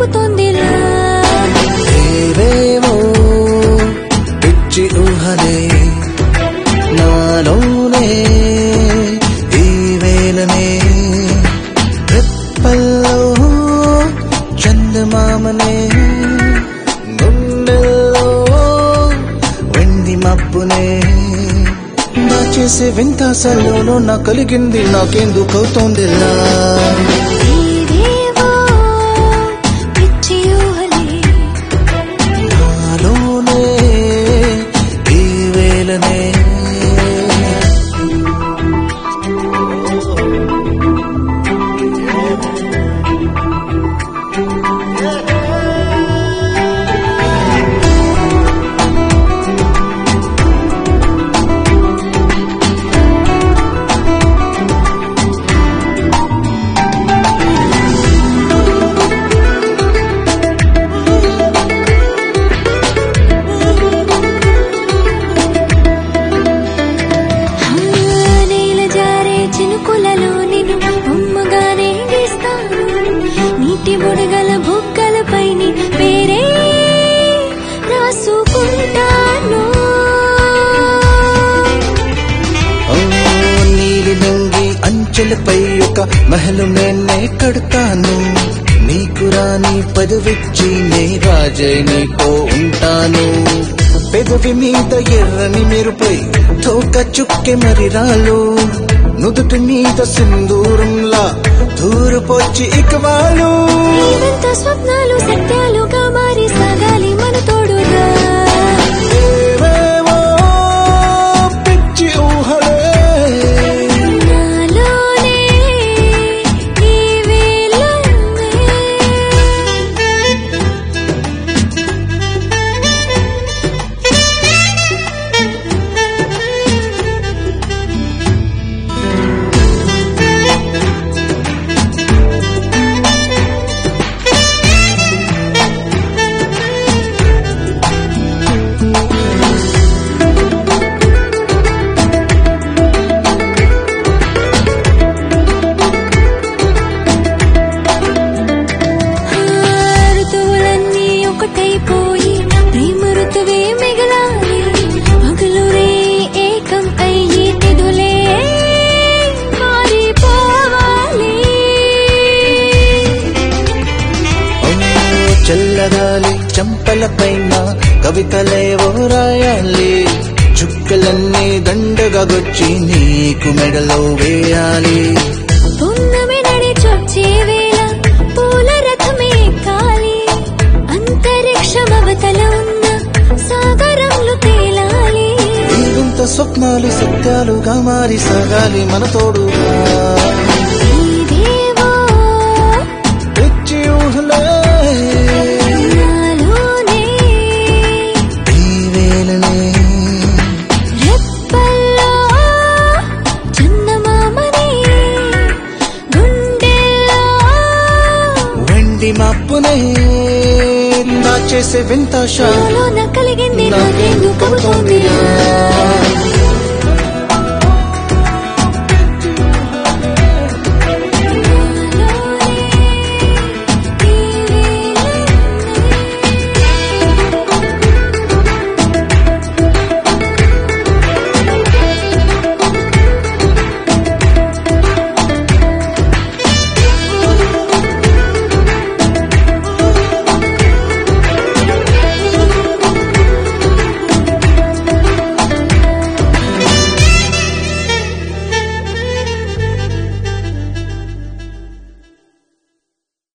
కప్పుతోందిలా ఏవేవో పిచ్చి ఊహలే నాలోనే ఈ వేళనే రెప్పల్లో చందమామనే గుండెల్లో వెండి మబ్బునే నా చేసే వింతాసల్లోనూ నా కలిగింది నాకెందుకవుతోందిలా ఏవేవో పిచ్చి ఊహలే నాలోనే ఈ వేళనే నేల జారే చినుకులలో నిన్ను బొమ్మగానే గీస్తాను నీటి బుడగల బుగ్గలపై నీ పేరే రాసుకుంటాను ఓ నీలి నంగి అంచెలపై ఒక మహలు నేనే కడతాను నీకు రాని పదవిచ్చి నే రాజై నీతో ఉంటాను పెదవి మీద ఎర్రని మెరుపై తోక చుక్కె మరి రాలు నుదుటి మీద సింధూరంలా దూరపొచ్చి ఇక వాళ్ళు ఇదంతా స్వప్నాలు సత్యాలుగా మారి సాగాలి మన తోడుగా ఏవేవో పిచ్చి ఊహలే నాలోనే ఈ వేళనే ఋతువులన్నీ ఒకటైపోయి ప్రేమ ఋతువే మిగలాలి పగలు రే ఏకం అయ్యి తెదులే మారిపోవాలి ఓ చల్లగాలి చంపల పైన కవితలేవో రాయాలి చుక్కలన్నీ దండగా గుచ్చి నీకు మెడలో వేయాలి పున్నమి నడి చొచ్చే వేళ పూల రథమే కాలి అంతరిక్షమవతల ఉన్న సాగరంలో తేలాలి ఇంత స్వప్నాలు సత్యాలుగా మారి సాగాలి మన తోడుగా ఇదేవో పిచ్చి ఊహలే నాలోనే ఈ వేళనే రెప్పల్లో చందమామని గుండెల్లో వెండి మప్పునే నా చేసే వింత షా నాలోన కలిగింది నాకెందుకు కవుతోంది